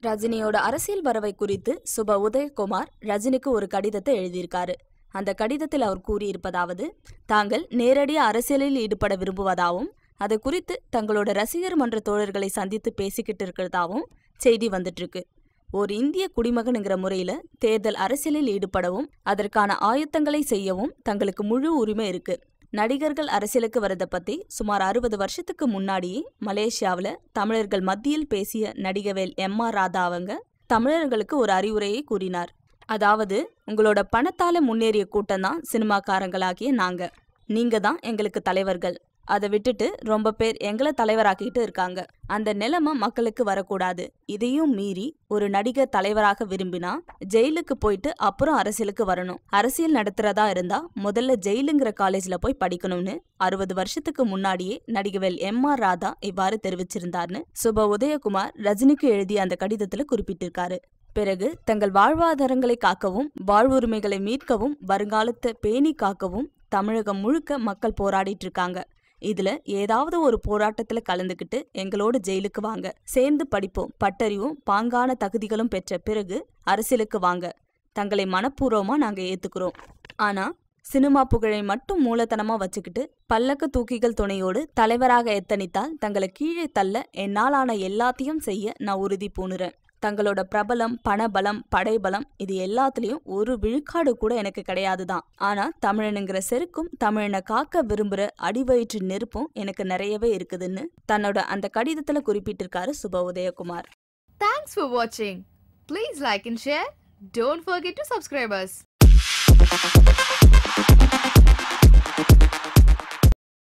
ரஜினியோட அரசியல் வரவை குறித்து சுப உதயகுமார் ரஜினிக்கு ஒரு கடிதத்தை எழுதியிருக்காரு அந்த கடிதத்தில் அவர் கூறியிருப்பதாவது தாங்கள் நேரடி அரசியலில் ஈடுபட விரும்புவதாகவும் அது குறித்து தங்களோட ரசிகர் மன்ற தோழர்களை சந்தித்து பேசிக்கிட்டு இருக்கிறதாவும் செய்தி வந்துட்டு இருக்கு ஒரு இந்திய குடிமகனுங்கிற முறையில தேர்தல் அரசியலில் ஈடுபடவும் அதற்கான ஆயத்தங்களை செய்யவும் தங்களுக்கு முழு உரிமை இருக்கு நடிகர்கள் அரசியலுக்கு வரதை பத்தி சுமார் அறுபது வருஷத்துக்கு முன்னாடியே மலேசியாவுல தமிழர்கள் மத்தியில் பேசிய நடிகவேல் எம் ஆர் ராதா அவங்க தமிழர்களுக்கு ஒரு அறிவுரையை கூறினார் அதாவது உங்களோட பணத்தால முன்னேறிய கூட்டம் தான் சினிமாக்காரங்களாகிய நாங்க நீங்க தான் எங்களுக்கு தலைவர்கள் அதை விட்டுட்டு ரொம்ப பேர் எங்களை தலைவராக்கிட்டு இருக்காங்க அந்த நிலைமை மக்களுக்கு வரக்கூடாது இதையும் மீறி ஒரு நடிகர் தலைவராக விரும்பினா ஜெயிலுக்கு போயிட்டு அப்புறம் அரசியலுக்கு வரணும் அரசியல் நடத்துறதா இருந்தா முதல்ல ஜெயிலுங்கிற காலேஜ்ல போய் படிக்கணும்னு அறுபது வருஷத்துக்கு முன்னாடியே நடிகவேல் எம் ஆர் ராதா இவ்வாறு தெரிவிச்சிருந்தார்னு சுப உதயகுமார் ரஜினிக்கு எழுதிய அந்த கடிதத்துல குறிப்பிட்டிருக்காரு பிறகு தங்கள் வாழ்வாதாரங்களை காக்கவும் வாழ்வுரிமைகளை மீட்கவும் வருங்காலத்தை பேணி காக்கவும் தமிழகம் முழுக்க மக்கள் போராடிட்டு இருக்காங்க இதுல ஏதாவது ஒரு போராட்டத்துல கலந்துக்கிட்டு எங்களோட ஜெயிலுக்கு வாங்க சேர்ந்து படிப்போம் பட்டறிவும் பாங்கான தகுதிகளும் பெற்ற பிறகு அரசியலுக்கு வாங்க தங்களை மனப்பூர்வமா நாங்க ஏத்துக்கிறோம் ஆனா சினிமா புகழை மட்டும் மூலதனமா வச்சுக்கிட்டு பல்லக்கு தூக்கிகள் துணையோடு தலைவராக எத்தனித்தால் தங்களை கீழே தள்ள என்னாலான எல்லாத்தையும் செய்ய நான் உறுதி பூணுறேன் தங்களோட பிரபலம் பணபலம் படைபலம் இது எல்லாத்துலயும் ஒரு விழுக்காடு கூட எனக்கு கிடையாதுதான் ஆனா தமிழனுங்கிற செருக்கும் தமிழனை காக்க விரும்புற அடிவயிற்று நெருப்பும் எனக்கு நிறையவே இருக்குதுன்னு தன்னோட அந்த கடிதத்துல குறிப்பிட்டிருக்காரு சுப Udhayakumar Thanks for watching. Please like and share. Don't forget to subscribe us.